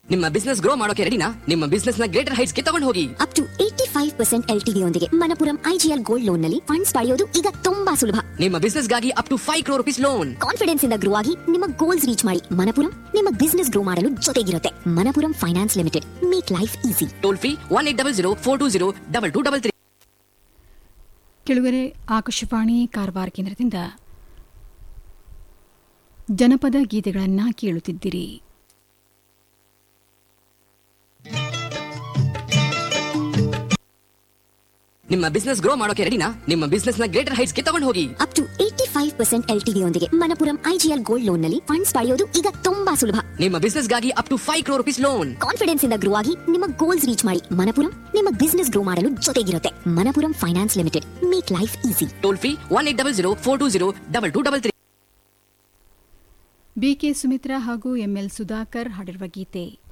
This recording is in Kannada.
ನಿಮ್ಮ ಬಿಸ್ನೆಸ್ ಗ್ರೋ ಮಾಡೋಕೆ ರೆಡಿನಾ ನಿಮ್ಮ ಬಿಸ್ನೆಸ್ ನ ಗ್ರೇಟರ್ ಹೈಟ್ಸ್ ಗೆ ತಗೊಂಡು ಹೋಗಿ up to eighty five percent L ಯೊಂದಿಗೆ ಮನಪುರಂ ಐಜಿಎಲ್ ಗೋಲ್ಡ್ ಲೋನ್ ನಲ್ಲಿ ಫಂಡ್ಸ್ ಪಡೆಯೋದು ಈಗ ತುಂಬಾ ಸುಲಭ ನಿಮ್ಮ ಬಿಸ್ನೆಸ್ ಗಾಗಿ up to five crore rupees loan confidence ಇಂದ ಗ್ರೋ ಆಗಿ ನಿಮ್ಮ ಗೋಲ್ಸ್ ರೀಚ್ ಮಾಡಿ ಮನಪುರಂ ನಿಮ್ಮ ಬಿಸ್ನೆಸ್ ಗ್ರೋ ಮಾಡಲು ಜೊತೆಗಿರುತ್ತೆ Manappuram finance limited make life easy toll free one eight double zero four two zero double two double three ಕೆಳಗರೆ ಆಕಾಶವಾಣಿ ಕಾರವಾರ ಕೇಂದ್ರದಿಂದ ಜನಪದ ಗೀತೆಗಳನ್ನು ಕೇಳುತ್ತಿದ್ದಿರಿ ನಿಮ್ಮ ಬಿಸ್ನೆಸ್ ಗ್ರೋ ಮಾಡೋಕೆ ರೆಡಿನಾ ನಿಮ್ಮ ಬಿಸ್ನೆಸ್ ನ ಗ್ರೇಟರ್ ಹೈಟ್ಸ್ ಗೆ ತಗೊಂಡು ಹೋಗಿ up to eighty five percent L ಯೊಂದಿಗೆ ಮನಪುರಂ ಐಜಿಎಲ್ ಗೋಲ್ಡ್ ಲೋನ್ ನಲ್ಲಿ ಫಂಡ್ಸ್ ಪಡೆಯೋದು ಈಗ ತುಂಬಾ ಸುಲಭ ನಿಮ್ಮ ಬಿಸ್ನೆಸ್ ಗಾಗಿ up to five crore rupees loan confidence ಇಂದ ಗ್ರೋ ಆಗಿ ನಿಮ್ಮ ಗೋಲ್ಸ್ ರೀಚ್ ಮಾಡಿ ಮನಪುರಂ ನಿಮ್ಮ ಬಿಸ್ನೆಸ್ ಗ್ರೋ ಮಾಡಲು ಜೊತೆಗಿರುತ್ತೆ Manappuram finance limited make life easy toll free one eight double zero four two zero double two double three BK Sumitra ಹಾಗೂ ಎಂಎಲ್ ಸುಧಾಕರ್ ಹಾಡಿರುವ ಗೀತೆ